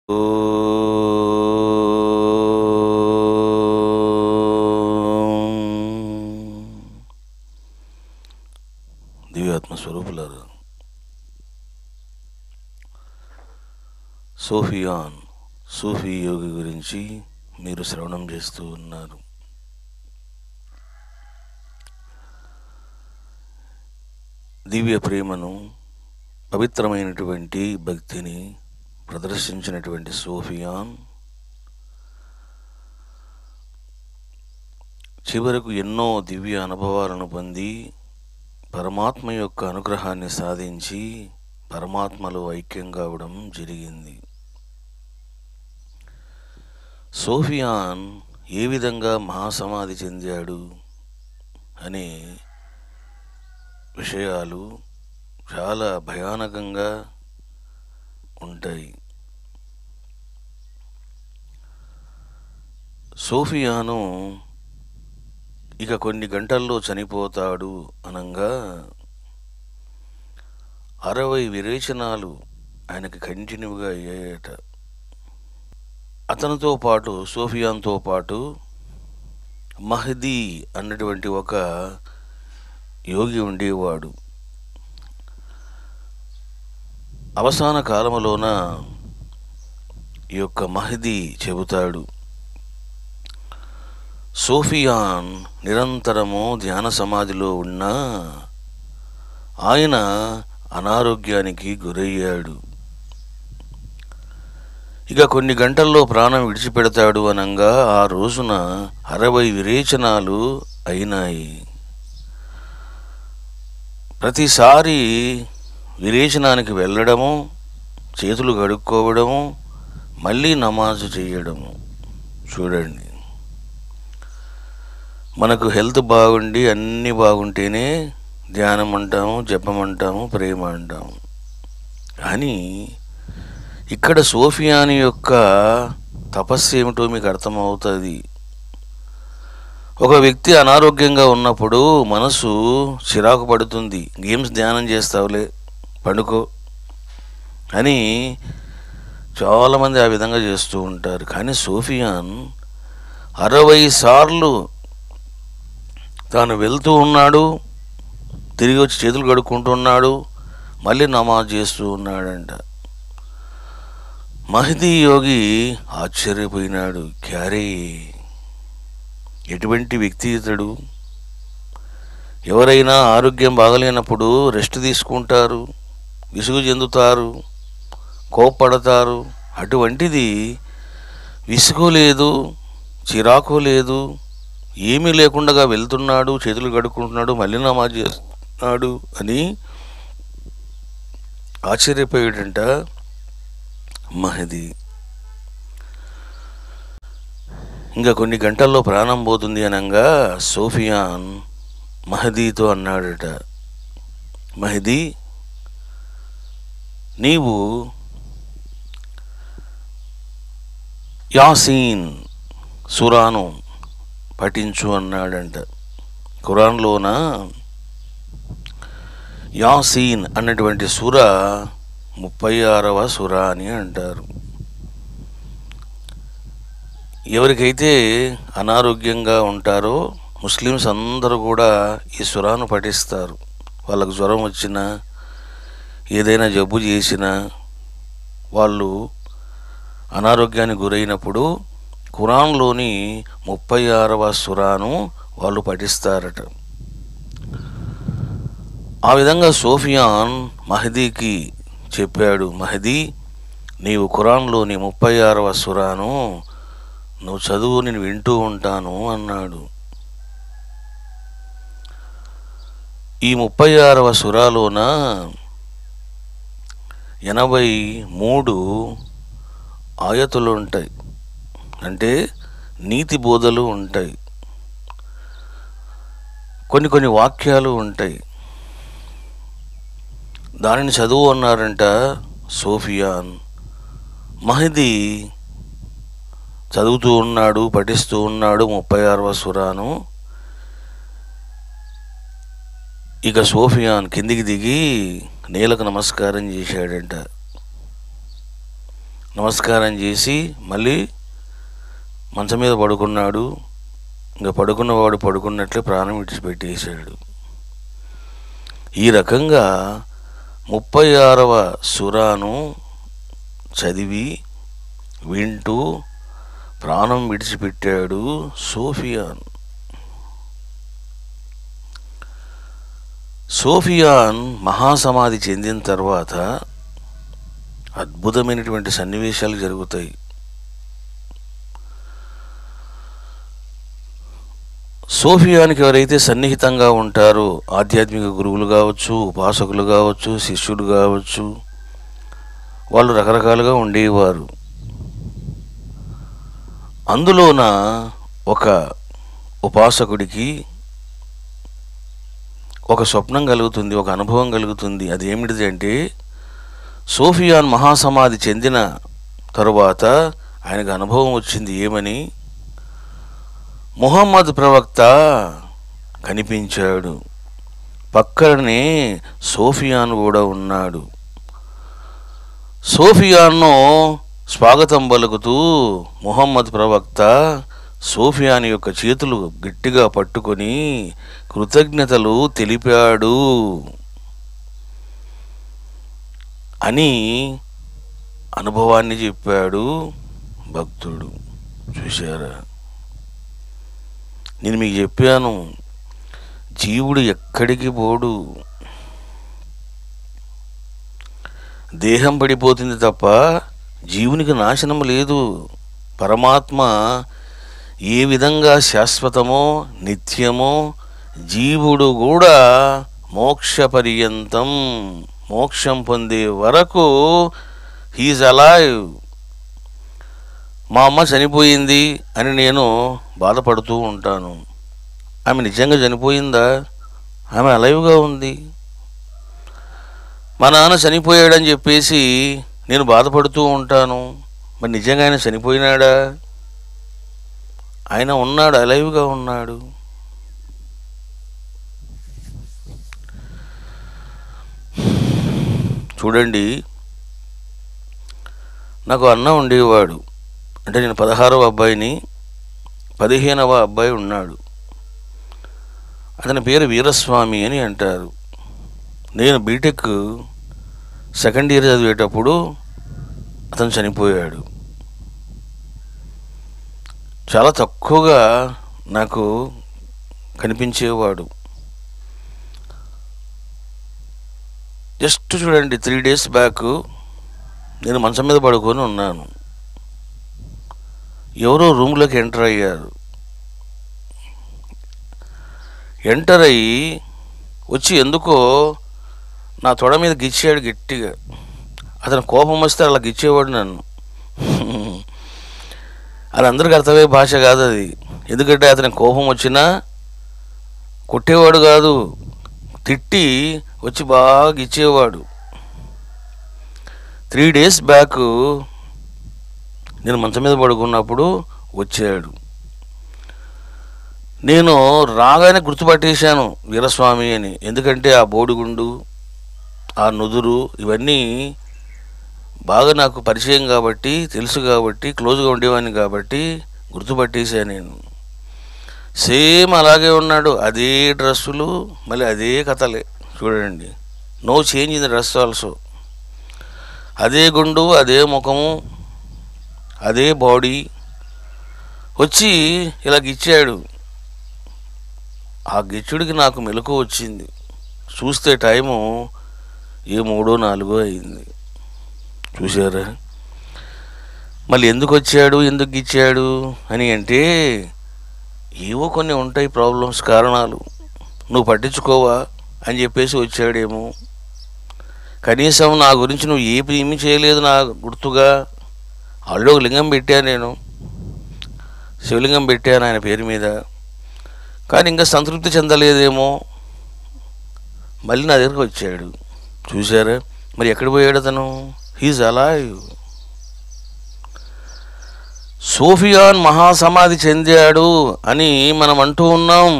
దివ్యాత్మ స్వరూపులారు సోఫియాన్ సూఫీ యోగి గురించి మీరు శ్రవణం చేస్తూ ఉన్నారు దివ్య ప్రేమను పవిత్రమైనటువంటి భక్తిని ప్రదర్శించినటువంటి సోఫియాన్ చివరకు ఎన్నో దివ్య అనుభవాలను పొంది పరమాత్మ యొక్క అనుగ్రహాన్ని సాధించి పరమాత్మలో ఐక్యం కావడం జరిగింది సోఫియాన్ ఏ విధంగా మహాసమాధి చెందాడు అనే విషయాలు చాలా భయానకంగా ఉంటాయి సోఫియాను ఇక కొన్ని గంటల్లో చనిపోతాడు అనంగా అరవై విరేచనాలు ఆయనకి కంటిన్యూగా అయ్యాయట అతనితో పాటు సోఫియాన్తో పాటు మహదీ అన్నటువంటి ఒక యోగి ఉండేవాడు అవసాన కాలములోన ఈ యొక్క మహదీ చెబుతాడు సోఫియాన్ నిరంతరము ధ్యాన సమాధిలో ఉన్న ఆయన అనారోగ్యానికి గురయ్యాడు ఇక కొన్ని గంటల్లో ప్రాణం విడిచిపెడతాడు అనంగా ఆ రోజున అరవై విరేచనాలు అయినాయి ప్రతిసారి విరేచనానికి వెళ్ళడము చేతులు కడుక్కోవడము మళ్ళీ నమాజు చేయడము చూడండి మనకు హెల్త్ బాగుండి అన్నీ బాగుంటేనే ధ్యానం అంటాము జపం అంటాము ప్రేమ అంటాము కానీ ఇక్కడ సోఫియాని యొక్క తపస్సు ఏమిటో మీకు అర్థమవుతుంది ఒక వ్యక్తి అనారోగ్యంగా ఉన్నప్పుడు మనసు చిరాకు పడుతుంది గేమ్స్ ధ్యానం చేస్తావులే పండుకో అని చాలామంది ఆ విధంగా చేస్తూ ఉంటారు కానీ సోఫియాన్ అరవై సార్లు తాను వెళ్తూ ఉన్నాడు తిరిగి వచ్చి చేతులు కడుక్కుంటున్నాడు మళ్ళీ నమాజ్ చేస్తూ ఉన్నాడంట మహదీ యోగి ఆశ్చర్యపోయినాడు క్యారీ ఎటువంటి వ్యక్తి ఇతడు ఎవరైనా ఆరోగ్యం బాగలేనప్పుడు రెస్ట్ తీసుకుంటారు విసుగు చెందుతారు కోప్పడతారు అటువంటిది విసుగు లేదు చిరాకు లేదు ఏమీ లేకుండా వెళ్తున్నాడు చేతులు కడుక్కుంటున్నాడు మళ్ళీ నమాజ్ చేస్తున్నాడు అని ఆశ్చర్యపోయాడంట మహది ఇంకా కొన్ని గంటల్లో ప్రాణం పోతుంది అనగా సోఫియాన్ మహదీతో అన్నాడట మహదీ నీవు యాసీన్ సురాను పఠించు అన్నాడంట ఖురాన్లోన యాసీన్ అన్నటువంటి సుర ముప్పై ఆరవ సుర అని అంటారు ఎవరికైతే అనారోగ్యంగా ఉంటారో ముస్లిమ్స్ అందరూ కూడా ఈ సురాను పఠిస్తారు వాళ్ళకు జ్వరం వచ్చినా ఏదైనా జబ్బు చేసినా వాళ్ళు అనారోగ్యానికి గురైనప్పుడు ఖురాన్లోని ముప్పై ఆరవ సురాను వాళ్ళు పఠిస్తారట ఆ విధంగా సోఫియాన్ మహదీకి చెప్పాడు మహదీ నీవు ఖురాన్లోని ముప్పై ఆరవ సురాను నువ్వు చదువు నేను వింటూ ఉంటాను అన్నాడు ఈ ముప్పై ఆరవ సురాలోన ఎనభై మూడు ఆయతులు ఉంటాయి అంటే నీతి బోధలు ఉంటాయి కొన్ని కొన్ని వాక్యాలు ఉంటాయి దానిని చదువు అన్నారంట సోఫియాన్ మహదీ చదువుతూ ఉన్నాడు పఠిస్తూ ఉన్నాడు ముప్పై ఆరవ సురాను ఇక సోఫియాన్ కిందికి దిగి నేలకు నమస్కారం చేశాడంట నమస్కారం చేసి మళ్ళీ మంచం మీద పడుకున్నాడు ఇంకా పడుకున్నవాడు పడుకున్నట్లే ప్రాణం విడిచిపెట్టేశాడు ఈ రకంగా ముప్పై ఆరవ సురాను చదివి వింటూ ప్రాణం విడిచిపెట్టాడు సోఫియాన్ సోఫియాన్ మహాసమాధి చెందిన తర్వాత అద్భుతమైనటువంటి సన్నివేశాలు జరుగుతాయి సోఫియానికి ఎవరైతే సన్నిహితంగా ఉంటారో ఆధ్యాత్మిక గురువులు కావచ్చు ఉపాసకులు కావచ్చు శిష్యుడు కావచ్చు వాళ్ళు రకరకాలుగా ఉండేవారు అందులోన ఒక ఉపాసకుడికి ఒక స్వప్నం కలుగుతుంది ఒక అనుభవం కలుగుతుంది అది ఏమిటిది అంటే సోఫియాన్ మహాసమాధి చెందిన తరువాత ఆయనకు అనుభవం వచ్చింది ఏమని ముహమ్మద్ ప్రవక్త కనిపించాడు పక్కనే సోఫియాన్ కూడా ఉన్నాడు సోఫియాన్ను స్వాగతం పలుకుతూ ముహమ్మద్ ప్రవక్త సోఫియాన్ యొక్క చేతులు గట్టిగా పట్టుకొని కృతజ్ఞతలు తెలిపాడు అని అనుభవాన్ని చెప్పాడు భక్తుడు చూశారా నేను మీకు చెప్పాను జీవుడు ఎక్కడికి పోడు దేహం పడిపోతుంది తప్ప జీవునికి నాశనం లేదు పరమాత్మ ఏ విధంగా శాశ్వతమో నిత్యమో జీవుడు కూడా మోక్ష పర్యంతం మోక్షం పొందే వరకు హీజ్ అలైవ్ మా అమ్మ చనిపోయింది అని నేను బాధపడుతూ ఉంటాను ఆమె నిజంగా చనిపోయిందా ఆమె అలైవ్గా ఉంది మా నాన్న చనిపోయాడని చెప్పేసి నేను బాధపడుతూ ఉంటాను మరి నిజంగా ఆయన చనిపోయినాడా ఆయన ఉన్నాడు అలైవ్గా ఉన్నాడు చూడండి నాకు అన్న ఉండేవాడు అంటే నేను పదహారవ అబ్బాయిని పదిహేనవ అబ్బాయి ఉన్నాడు అతని పేరు వీరస్వామి అని అంటారు నేను బీటెక్ సెకండ్ ఇయర్ చదివేటప్పుడు అతను చనిపోయాడు చాలా తక్కువగా నాకు కనిపించేవాడు జస్ట్ చూడండి త్రీ డేస్ బ్యాక్ నేను మంచం మీద పడుకొని ఉన్నాను ఎవరో రూమ్లోకి ఎంటర్ అయ్యారు ఎంటర్ అయ్యి వచ్చి ఎందుకో నా తొడ మీద గిచ్చాడు గట్టిగా అతను కోపం వస్తే అలా గిచ్చేవాడు నన్ను అది అందరికి అర్థమయ్యే భాష కాదు అది ఎందుకంటే అతని కోపం వచ్చినా కొట్టేవాడు కాదు తిట్టి వచ్చి బాగా ఇచ్చేవాడు త్రీ డేస్ బ్యాక్ నేను మంచం మీద పడుకున్నప్పుడు వచ్చాడు నేను రాగానే గుర్తుపట్టేశాను వీరస్వామి అని ఎందుకంటే ఆ బోడిగుండు ఆ నుదురు ఇవన్నీ బాగా నాకు పరిచయం కాబట్టి తెలుసు కాబట్టి క్లోజ్గా ఉండేవాడిని కాబట్టి గుర్తుపట్టేశాను నేను సేమ్ అలాగే ఉన్నాడు అదే డ్రెస్సులు మళ్ళీ అదే కథలే చూడండి no change in the dress also అదే గుండు అదే ముఖము అదే బాడీ వచ్చి ఇలా గిచ్చాడు ఆ గిచ్చుడికి నాకు మెలకు వచ్చింది చూస్తే టైము ఏ మూడో నాలుగో అయింది చూసారా మళ్ళీ ఎందుకు వచ్చాడు ఎందుకు ఇచ్చాడు అని అంటే ఏవో కొన్ని ఉంటాయి ప్రాబ్లమ్స్ కారణాలు నువ్వు పట్టించుకోవా అని చెప్పేసి వచ్చాడేమో కనీసం నా గురించి నువ్వు ఏ ఏమీ చేయలేదు నా గుర్తుగా ఆల్రెడీ ఒక లింగం పెట్టాను నేను శివలింగం పెట్టాను ఆయన పేరు మీద కానీ ఇంకా సంతృప్తి చెందలేదేమో మళ్ళీ నా దగ్గరికి వచ్చాడు చూసారా మరి ఎక్కడ పోయాడు అతను హీజ్ అలైవ్ సోఫియాన్ మహాసమాధి చెందాడు అని మనం అంటూ ఉన్నాం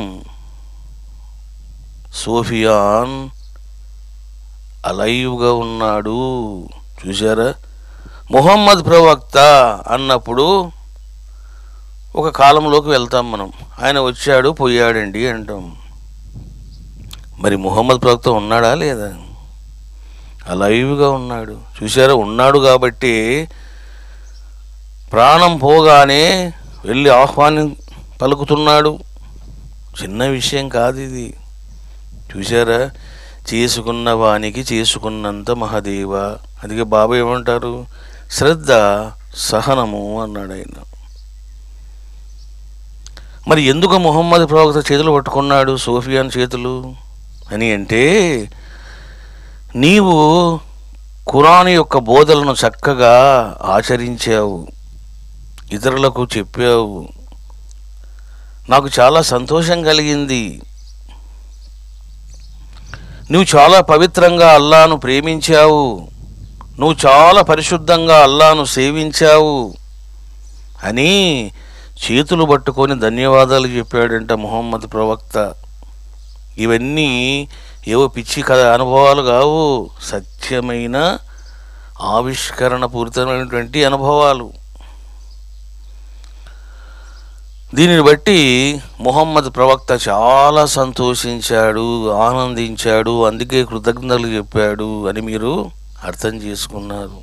సోఫియాన్ అలైవ్గా ఉన్నాడు చూసారా ముహమ్మద్ ప్రవక్త అన్నప్పుడు ఒక కాలంలోకి వెళ్తాం మనం ఆయన వచ్చాడు పోయాడండి అంటాం మరి ముహమ్మద్ ప్రవక్త ఉన్నాడా లేదా లైవ్గా ఉన్నాడు చూసారా ఉన్నాడు కాబట్టి ప్రాణం పోగానే వెళ్ళి ఆహ్వానం పలుకుతున్నాడు చిన్న విషయం కాదు ఇది చూసారా చేసుకున్న వానికి చేసుకున్నంత మహాదేవ అందుకే బాబా ఏమంటారు శ్రద్ధ సహనము అన్నాడు ఆయన మరి ఎందుకు ముహమ్మద్ ప్రవక్త చేతులు పట్టుకున్నాడు సోఫియాన్ చేతులు అని అంటే నీవు ఖురాన్ యొక్క బోధలను చక్కగా ఆచరించావు ఇతరులకు చెప్పావు నాకు చాలా సంతోషం కలిగింది నువ్వు చాలా పవిత్రంగా అల్లాను ప్రేమించావు నువ్వు చాలా పరిశుద్ధంగా అల్లాను సేవించావు అని చేతులు పట్టుకొని ధన్యవాదాలు చెప్పాడంట ముహమ్మద్ ప్రవక్త ఇవన్నీ ఏవో పిచ్చి కథ అనుభవాలు కావు సత్యమైన ఆవిష్కరణ పూరితమైనటువంటి అనుభవాలు దీనిని బట్టి ముహమ్మద్ ప్రవక్త చాలా సంతోషించాడు ఆనందించాడు అందుకే కృతజ్ఞతలు చెప్పాడు అని మీరు అర్థం చేసుకున్నారు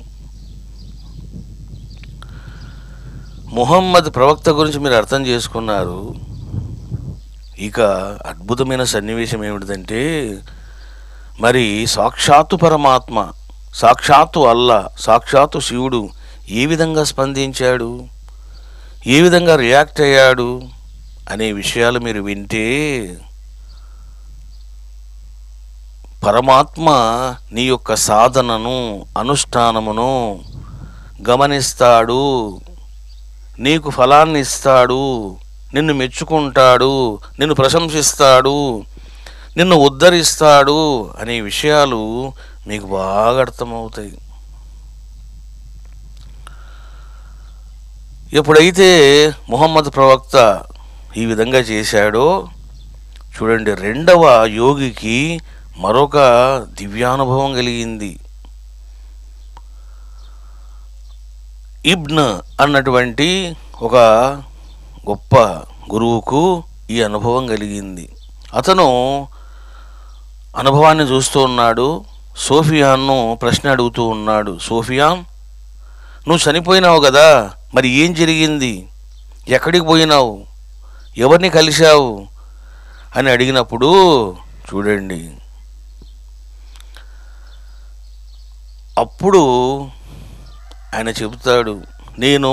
ముహమ్మద్ ప్రవక్త గురించి మీరు అర్థం చేసుకున్నారు ఇక అద్భుతమైన సన్నివేశం ఏమిటిదంటే మరి సాక్షాత్తు పరమాత్మ సాక్షాత్తు అల్లా సాక్షాత్తు శివుడు ఏ విధంగా స్పందించాడు ఏ విధంగా రియాక్ట్ అయ్యాడు అనే విషయాలు మీరు వింటే పరమాత్మ నీ యొక్క సాధనను అనుష్ఠానమును గమనిస్తాడు నీకు ఫలాన్ని ఇస్తాడు నిన్ను మెచ్చుకుంటాడు నిన్ను ప్రశంసిస్తాడు నిన్ను ఉద్ధరిస్తాడు అనే విషయాలు మీకు బాగా అర్థమవుతాయి ఎప్పుడైతే ముహమ్మద్ ప్రవక్త ఈ విధంగా చేశాడో చూడండి రెండవ యోగికి మరొక దివ్యానుభవం కలిగింది ఇబ్న్ అన్నటువంటి ఒక గొప్ప గురువుకు ఈ అనుభవం కలిగింది అతను అనుభవాన్ని చూస్తూ ఉన్నాడు సోఫియాన్ను ప్రశ్న అడుగుతూ ఉన్నాడు సోఫియాన్ నువ్వు చనిపోయినావు కదా మరి ఏం జరిగింది ఎక్కడికి పోయినావు ఎవరిని కలిశావు అని అడిగినప్పుడు చూడండి అప్పుడు ఆయన చెబుతాడు నేను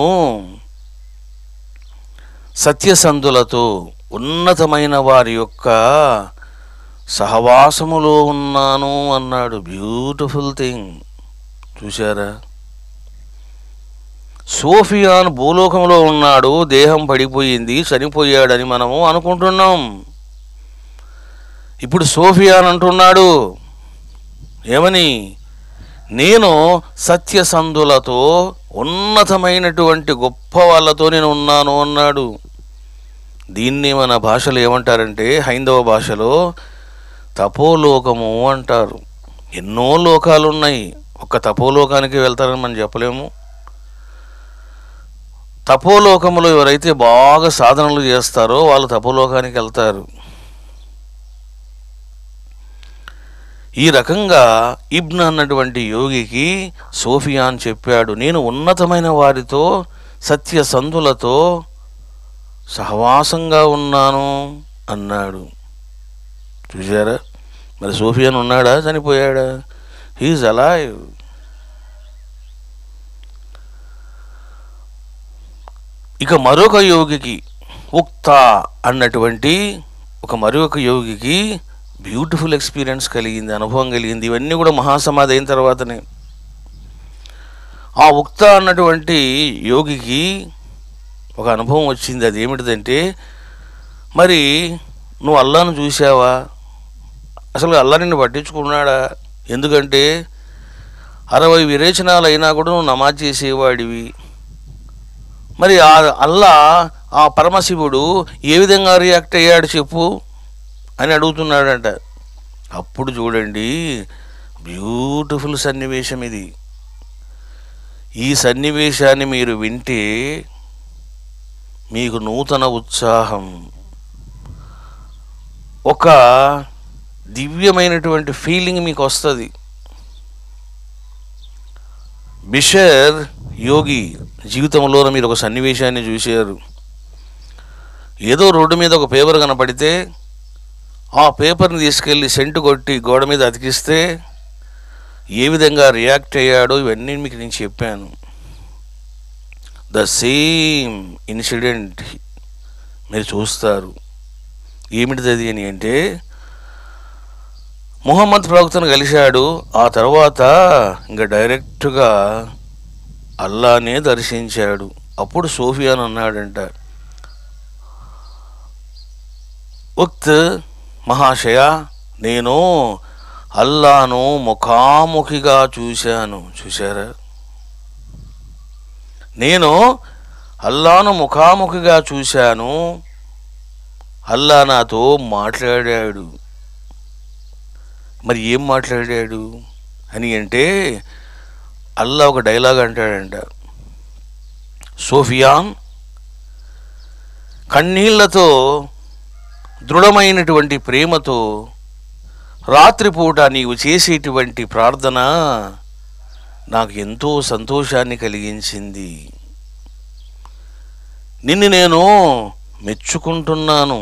సత్యసంధులతో ఉన్నతమైన వారి యొక్క సహవాసములో ఉన్నాను అన్నాడు బ్యూటిఫుల్ థింగ్ చూశారా సోఫియాన్ భూలోకంలో ఉన్నాడు దేహం పడిపోయింది చనిపోయాడని మనము అనుకుంటున్నాం ఇప్పుడు సోఫియాన్ అంటున్నాడు ఏమని నేను సత్యసంధులతో ఉన్నతమైనటువంటి గొప్ప వాళ్ళతో నేను ఉన్నాను అన్నాడు దీన్ని మన భాషలో ఏమంటారంటే హైందవ భాషలో తపోలోకము అంటారు ఎన్నో లోకాలు ఉన్నాయి ఒక్క తపోలోకానికి వెళ్తారని మనం చెప్పలేము తపోలోకములో ఎవరైతే బాగా సాధనలు చేస్తారో వాళ్ళు తపోలోకానికి వెళ్తారు ఈ రకంగా ఇబ్న్ అన్నటువంటి యోగికి సోఫియాన్ చెప్పాడు నేను ఉన్నతమైన వారితో సత్యసంధులతో సహవాసంగా ఉన్నాను అన్నాడు చూసారా మరి సోఫియాన్ ఉన్నాడా చనిపోయాడా హీజ్ అలైవ్ ఇక మరొక యోగికి ఉక్త అన్నటువంటి ఒక మరొక యోగికి బ్యూటిఫుల్ ఎక్స్పీరియన్స్ కలిగింది అనుభవం కలిగింది ఇవన్నీ కూడా మహాసమాధి అయిన తర్వాతనే ఆ ఉక్త అన్నటువంటి యోగికి ఒక అనుభవం వచ్చింది అది ఏమిటిదంటే మరి నువ్వు అల్లాను చూసావా అసలు అల్లా నిన్ను పట్టించుకున్నాడా ఎందుకంటే అరవై విరేచనాలు అయినా కూడా నువ్వు నమాజ్ చేసేవాడివి మరి ఆ అల్లా ఆ పరమశివుడు ఏ విధంగా రియాక్ట్ అయ్యాడు చెప్పు అని అడుగుతున్నాడంట అప్పుడు చూడండి బ్యూటిఫుల్ సన్నివేశం ఇది ఈ సన్నివేశాన్ని మీరు వింటే మీకు నూతన ఉత్సాహం ఒక దివ్యమైనటువంటి ఫీలింగ్ మీకు వస్తుంది బిషర్ యోగి జీవితంలో మీరు ఒక సన్నివేశాన్ని చూశారు ఏదో రోడ్డు మీద ఒక పేపర్ కనపడితే ఆ పేపర్ని తీసుకెళ్ళి సెంటు కొట్టి గోడ మీద అతికిస్తే ఏ విధంగా రియాక్ట్ అయ్యాడో ఇవన్నీ మీకు నేను చెప్పాను ద సేమ్ ఇన్సిడెంట్ మీరు చూస్తారు ఏమిటిది అది అని అంటే ముహమ్మద్ ప్రవక్తను కలిశాడు ఆ తర్వాత ఇంకా డైరెక్ట్గా అల్లానే దర్శించాడు అప్పుడు సోఫియాన్ అన్నాడంట ఉక్త్ మహాశయ నేను అల్లాను ముఖాముఖిగా చూశాను చూశారా నేను అల్లాను ముఖాముఖిగా చూశాను అల్లా నాతో మాట్లాడాడు మరి ఏం మాట్లాడాడు అని అంటే అల్లా ఒక డైలాగ్ అంటాడంట సోఫియాన్ కన్నీళ్లతో దృఢమైనటువంటి ప్రేమతో రాత్రిపూట నీవు చేసేటువంటి ప్రార్థన నాకు ఎంతో సంతోషాన్ని కలిగించింది నిన్ను నేను మెచ్చుకుంటున్నాను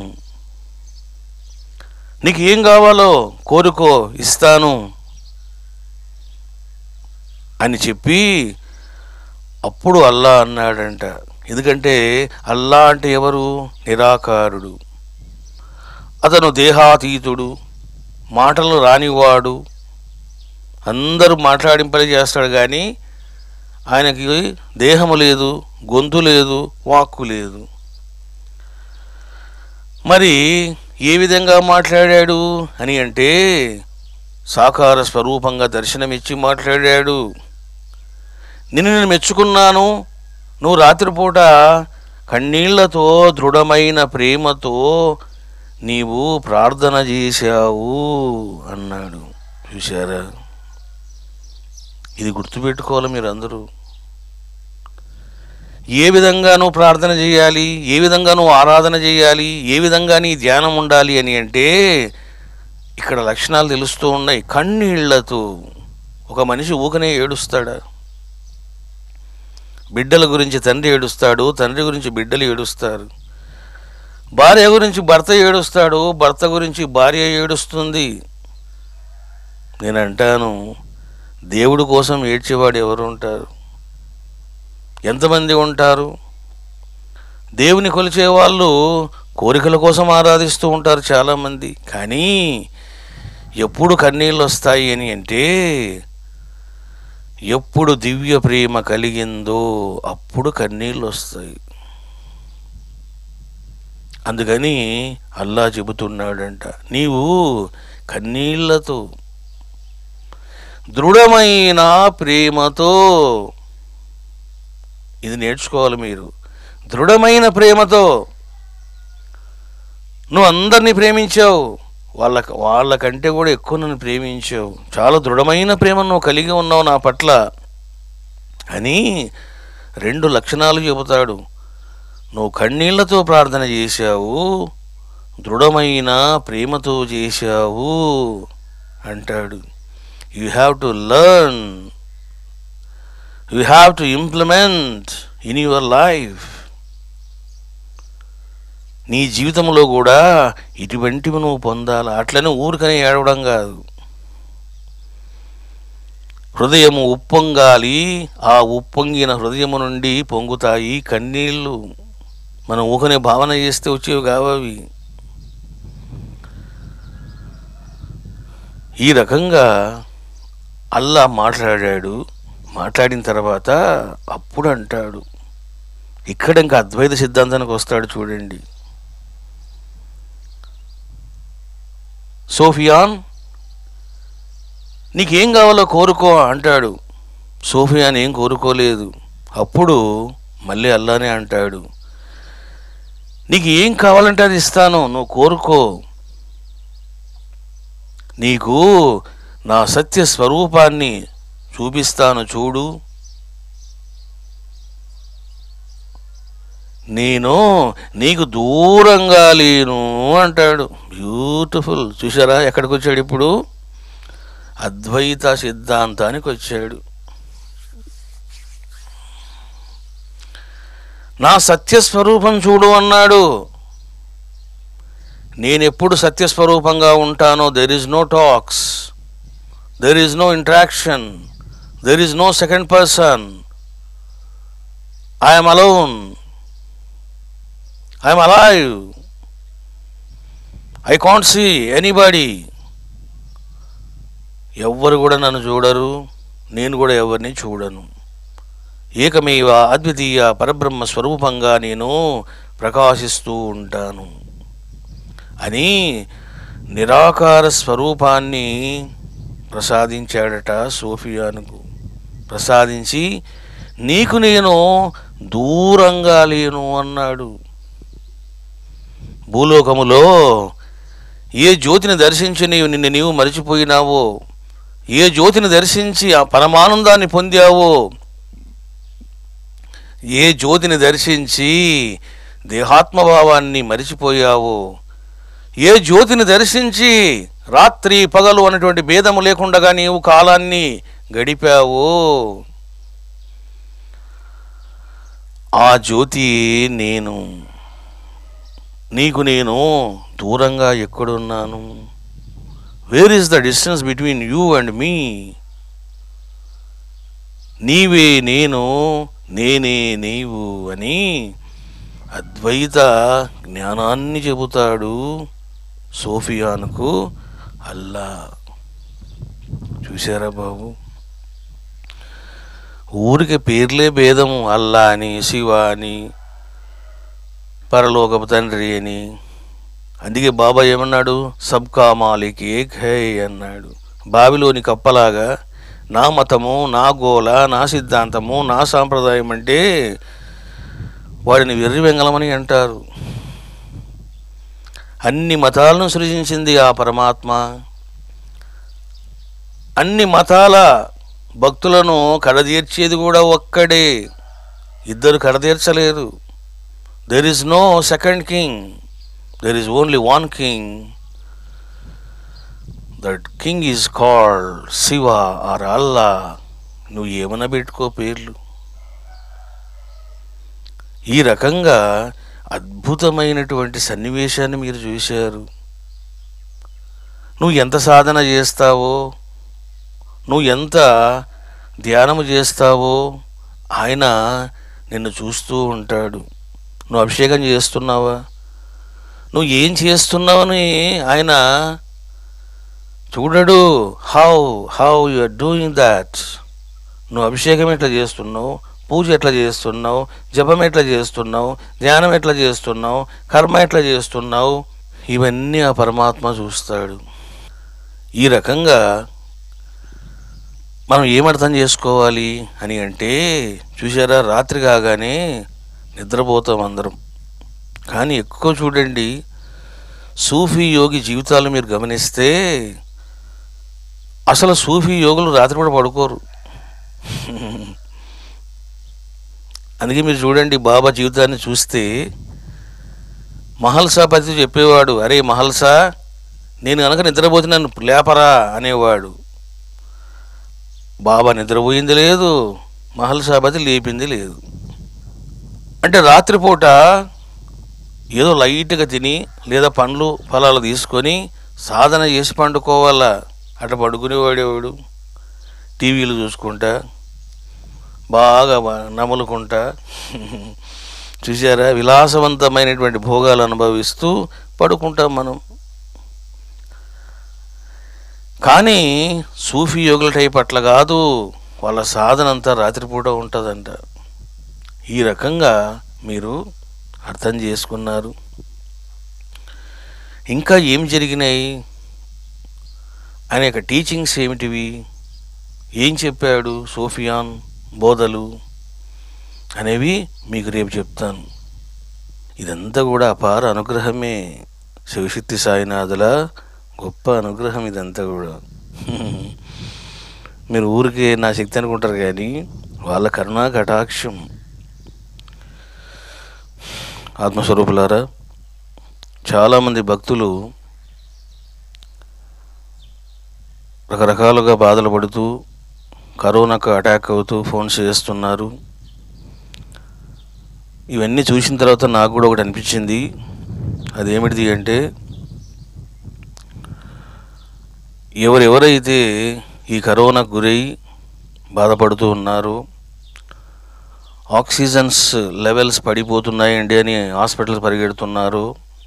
నీకు ఏం కావాలో కోరుకో ఇస్తాను అని చెప్పి అప్పుడు అల్లా అన్నాడంట ఎందుకంటే అల్లా అంటే ఎవరు నిరాకారుడు అతను దేహాతీతుడు మాటలు రానివాడు అందరూ మాట్లాడింపలే చేస్తాడు కానీ ఆయనకి దేహము లేదు గొంతు లేదు వాక్కు లేదు మరి ఏ విధంగా మాట్లాడాడు అని అంటే సాకార స్వరూపంగా దర్శనమిచ్చి మాట్లాడాడు నిన్ను నేను మెచ్చుకున్నాను నువ్వు రాత్రిపూట కన్నీళ్లతో దృఢమైన ప్రేమతో నీవు ప్రార్థన చేశావు అన్నాడు చూశారా ఇది గుర్తుపెట్టుకోవాలి మీరు అందరూ ఏ విధంగా నువ్వు ప్రార్థన చేయాలి ఏ విధంగా నువ్వు ఆరాధన చేయాలి ఏ విధంగా నీ ధ్యానం ఉండాలి అని అంటే ఇక్కడ లక్షణాలు తెలుస్తూ ఉన్నాయి కన్నీళ్లతో ఒక మనిషి ఊకనే ఏడుస్తాడా బిడ్డల గురించి తండ్రి ఏడుస్తాడు తండ్రి గురించి బిడ్డలు ఏడుస్తారు భార్య గురించి భర్త ఏడుస్తాడు భర్త గురించి భార్య ఏడుస్తుంది నేను అంటాను దేవుడి కోసం ఏడ్చేవాడు ఎవరు ఉంటారు ఎంతమంది ఉంటారు దేవుని కొలిచే వాళ్ళు కోరికల కోసం ఆరాధిస్తూ ఉంటారు చాలామంది కానీ ఎప్పుడు కన్నీళ్ళు వస్తాయి అని అంటే ఎప్పుడు దివ్య ప్రేమ కలిగిందో అప్పుడు కన్నీళ్ళు వస్తాయి అందుకని అల్లా చెబుతున్నాడంట నీవు కన్నీళ్లతో దృఢమైన ప్రేమతో ఇది నేర్చుకోవాలి మీరు దృఢమైన ప్రేమతో నువ్వు అందరినీ ప్రేమించావు వాళ్ళ వాళ్ళకంటే కూడా ఎక్కువ నన్ను ప్రేమించావు చాలా దృఢమైన ప్రేమ నువ్వు కలిగి ఉన్నావు నా పట్ల అని రెండు లక్షణాలు చెబుతాడు నువ్వు కన్నీళ్లతో ప్రార్థన చేశావు దృఢమైన ప్రేమతో చేశావు అంటాడు you have to learn you have to implement in your life నీ జీవితంలో కూడా ఇటువంటివి నువ్వు పొందాలి అట్లనే ఊరికనే ఏడవడం కాదు హృదయము ఉప్పొంగాలి ఆ ఉప్పొంగిన హృదయము నుండి పొంగుతాయి కన్నీళ్ళు మనం ఊకనే భావన చేస్తే వచ్చేవి కావవి ఈ రకంగా అల్లా మాట్లాడాడు మాట్లాడిన తర్వాత అప్పుడు అంటాడు ఇక్కడ ఇంకా అద్వైత సిద్ధాంతానికి వస్తాడు చూడండి సోఫియాన్ నీకేం కావాలో కోరుకో అంటాడు సోఫియాన్ ఏం కోరుకోలేదు అప్పుడు మళ్ళీ అల్లానే అంటాడు నీకు ఏం కావాలంటే అది ఇస్తాను నువ్వు కోరుకో నీకు నా సత్య స్వరూపాన్ని చూపిస్తాను చూడు నేను నీకు దూరంగా లేను అంటాడు బ్యూటిఫుల్ చూసారా ఎక్కడికి వచ్చాడు ఇప్పుడు అద్వైత సిద్ధాంతానికి వచ్చాడు నా సత్యస్వరూపం చూడు అన్నాడు నేను ఎప్పుడు సత్యస్వరూపంగా ఉంటానో there is no talks there is no interaction there is no second person I'm alone I'm alive I can't see anybody ఎవ్వరు కూడా నన్ను చూడరు నేను కూడా ఎవరిని చూడను ఏకమేవ అద్వితీయ పరబ్రహ్మ స్వరూపంగా నేను ప్రకాశిస్తూ ఉంటాను అని నిరాకార స్వరూపాన్ని ప్రసాదించాడట సోఫియానుకు ప్రసాదించి నీకు నేను దూరంగా లేను అన్నాడు భూలోకములో ఏ జ్యోతిని దర్శించి నీవు నిన్ను నీవు మరిచిపోయినావో ఏ జ్యోతిని దర్శించి ఆ పరమానందాన్ని పొందావో ఏ జ్యోతిని దర్శించి దేహాత్మభావాన్ని మరిచిపోయావో ఏ జ్యోతిని దర్శించి రాత్రి పగలు అనేటువంటి భేదము లేకుండా నీవు కాలాన్ని గడిపావో ఆ జ్యోతి నేను నీకు నేను దూరంగా ఎక్కడున్నాను where is the distance between you and me నీవే నేను నేనే నీవు అని అద్వైత జ్ఞానాన్ని చెబుతాడు సోఫియానుకు అల్లా చూశారా బాబు ఊరికి పేర్లే భేదము అల్లా అని శివ అని పరలోకపు తండ్రి అని అందుకే బాబా ఏమన్నాడు సబ్కా మాలిక్ ఏక్ హై అన్నాడు బావిలోని కప్పలాగా నా మతము నా గోల నా సిద్ధాంతము నా సాంప్రదాయం అంటే వాడిని వెర్రి వెంగళమని అంటారు అన్ని మతాలను సృజించింది ఆ పరమాత్మ అన్ని మతాల భక్తులను కడదీర్చేది కూడా ఒక్కడే ఇద్దరు కడదీర్చలేరు there is no second king there is only one king that king is called Shiva or Allah నువ్వు ఏమన్నా పెట్టుకో పేర్లు ఈ రకంగా అద్భుతమైనటువంటి సన్నివేశాన్ని మీరు చూశారు నువ్వు ఎంత సాధన చేస్తావో నువ్వు ఎంత ధ్యానము చేస్తావో ఆయన నిన్ను చూస్తూ ఉంటాడు నువ్వు అభిషేకం చేస్తున్నావా నువ్వు ఏం చేస్తున్నావని ఆయన చూడడు how how you are doing that నువ్వు అభిషేకం ఎట్లా చేస్తున్నావు పూజ ఎట్లా చేస్తున్నావు జపం ఎట్లా చేస్తున్నావు ధ్యానం ఎట్లా చేస్తున్నావు కర్మ ఎట్లా చేస్తున్నావు ఇవన్నీ ఆ పరమాత్మ చూస్తాడు ఈ రకంగా మనం ఏమర్థం చేసుకోవాలి అని అంటే చూసారా రాత్రి కాగానే నిద్రపోతాం అందరం కానీ ఎక్కువ చూడండి సూఫీ యోగి జీవితాలు మీరు గమనిస్తే అసలు సూఫీ యోగులు రాత్రి కూడా పడుకోరు అందుకే మీరు చూడండి బాబా జీవితాన్ని చూస్తే మహల్సా పతి చెప్పేవాడు అరే మహల్సా నేను కనుక నిద్రపోతే నన్ను లేపరా అనేవాడు బాబా నిద్రపోయింది లేదు మహల్సాపతి లేపింది లేదు అంటే రాత్రిపూట ఏదో లైట్గా తిని లేదా పండ్లు ఫలాలు తీసుకొని సాధన చేసి పండుకోవాలా అట్లా పడుకునేవాడేవాడు టీవీలు చూసుకుంటా బాగా బా- నములుకుంటా చూసారా విలాసవంతమైనటువంటి భోగాలు అనుభవిస్తూ పడుకుంటాం మనం కానీ సూఫీ యోగుల టైప్ అట్లా కాదు వాళ్ళ సాధన అంతా రాత్రిపూట ఉంటుందంట ఈ రకంగా మీరు అర్థం చేసుకున్నారు ఇంకా ఏం జరిగినాయి అనేక టీచింగ్స్ ఏమిటివి ఏం చెప్పాడు సోఫియాన్ బోధలు అనేవి మీకు రేపు చెప్తాను ఇదంతా కూడా అపార అనుగ్రహమే శివశక్తి సాయినాథుల గొప్ప అనుగ్రహం ఇదంతా కూడా మీరు ఊరికే నా శక్తి అనుకుంటారు కానీ వాళ్ళ కరుణా కటాక్షం ఆత్మస్వరూపులారా చాలామంది భక్తులు రకరకాలుగా బాధలు పడుతూ కరోనాకు అటాక్ అవుతూ ఫోన్స్ చేస్తున్నారు ఇవన్నీ చూసిన తర్వాత నాకు కూడా ఒకటి అనిపించింది అదేమిటిది అంటే ఎవరెవరైతే ఈ కరోనాకు గురై బాధపడుతూ ఉన్నారో ఆక్సిజన్స్ లెవెల్స్ పడిపోతున్నాయండి అని హాస్పిటల్ పరిగెడుతున్నారు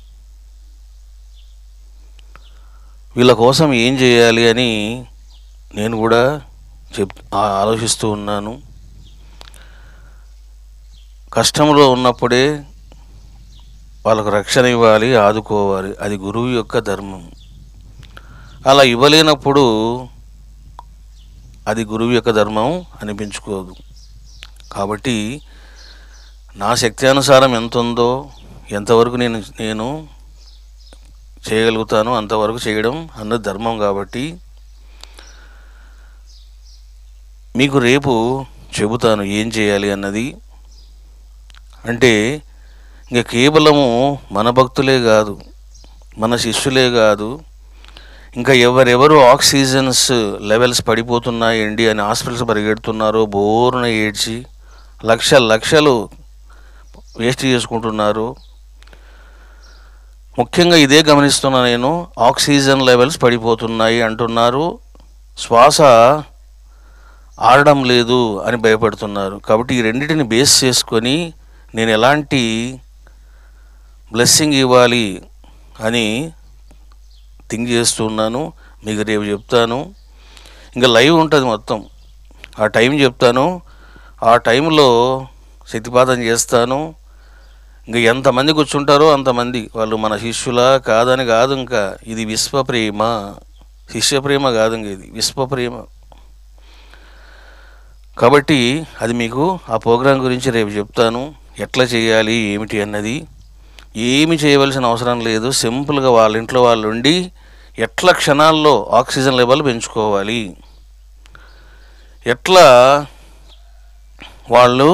వీళ్ళ కోసం ఏం చేయాలి అని నేను కూడా చెప్ ఆ- ఆలోచిస్తూ ఉన్నాను కష్టంలో ఉన్నప్పుడే వాళ్ళకు రక్షణ ఇవ్వాలి ఆదుకోవాలి అది గురువు యొక్క ధర్మం అలా ఇవ్వలేనప్పుడు అది గురువు యొక్క ధర్మం అనిపించుకోదు కాబట్టి నా శక్తి అనుసారం ఎంత ఉందో ఎంతవరకు నేను నేను చేయగలుగుతానో అంతవరకు చేయడం అన్నది ధర్మం కాబట్టి మీకు రేపు చెబుతాను ఏం చేయాలి అన్నది అంటే ఇంక కేవలము మన భక్తులే కాదు మన శిష్యులే కాదు ఇంకా ఎవరెవరు ఆక్సిజన్స్ లెవెల్స్ పడిపోతున్నాయండి అని హాస్పిటల్స్ పరిగెడుతున్నారో బోరున ఏడ్చి లక్ష లక్షలు వేస్ట్ చేసుకుంటున్నారు ముఖ్యంగా ఇదే గమనిస్తున్నా నేను ఆక్సిజన్ లెవెల్స్ పడిపోతున్నాయి అంటున్నారు శ్వాస ఆడడం లేదు అని భయపడుతున్నారు కాబట్టి ఈ రెండింటిని బేస్ చేసుకొని నేను ఎలాంటి బ్లెస్సింగ్ ఇవ్వాలి అని థింక్ చేస్తున్నాను మీకు రేపు చెప్తాను ఇంకా లైవ్ ఉంటుంది మొత్తం ఆ టైం చెప్తాను ఆ టైంలో శక్తిపాతం చేస్తాను ఇంకా ఎంతమంది కూర్చుంటారో అంతమంది వాళ్ళు మన శిష్యులా కాదని కాదు ఇంకా ఇది విశ్వ ప్రేమ శిష్య ప్రేమ కాదు ఇంక ఇది విశ్వ ప్రేమ కాబట్టి అది మీకు ఆ ప్రోగ్రాం గురించి రేపు చెప్తాను ఎట్లా చేయాలి ఏమిటి అన్నది ఏమి చేయవలసిన అవసరం లేదు సింపుల్గా వాళ్ళ ఇంట్లో వాళ్ళు ఉండి ఎట్లా క్షణాల్లో ఆక్సిజన్ లెవెల్ పెంచుకోవాలి ఎట్లా వాళ్ళు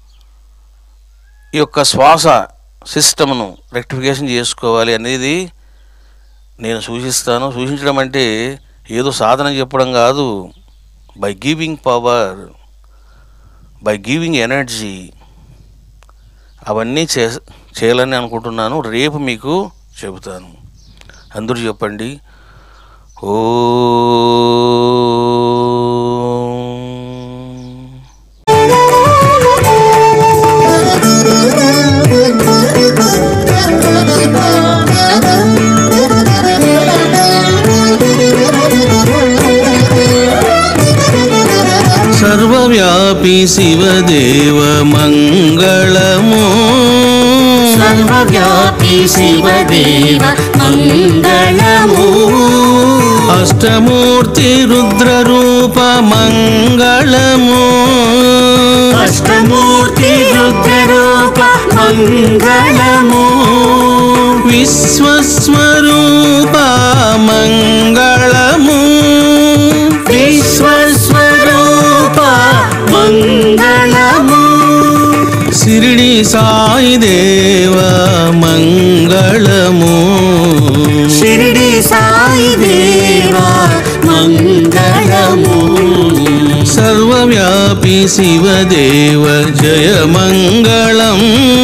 ఈ యొక్క శ్వాస సిస్టమ్ను రెక్టిఫికేషన్ చేసుకోవాలి అనేది నేను సూచిస్తాను సూచించడం అంటే ఏదో సాధన చెప్పడం కాదు by giving power by giving energy అవన్నీ చే చేయాలని అనుకుంటున్నాను రేపు మీకు చెబుతాను అందరూ చెప్పండి ఓ సర్వవ్యాపి శివదేవ మంగళము సర్వవ్యాపి శివదేవ మంగళము అష్టమూర్తి రుద్రరూప మంగళము అష్టమూర్తి రుద్రరూప మంగళము విశ్వస్వరూప మంగళము విశ్వస్వరూప మంగళము శిరిడి సాయి దేవ మంగళము షిరిడి సాయి దేవా మంగళము సర్వవ్యాపి శివదేవ జయ మంగళం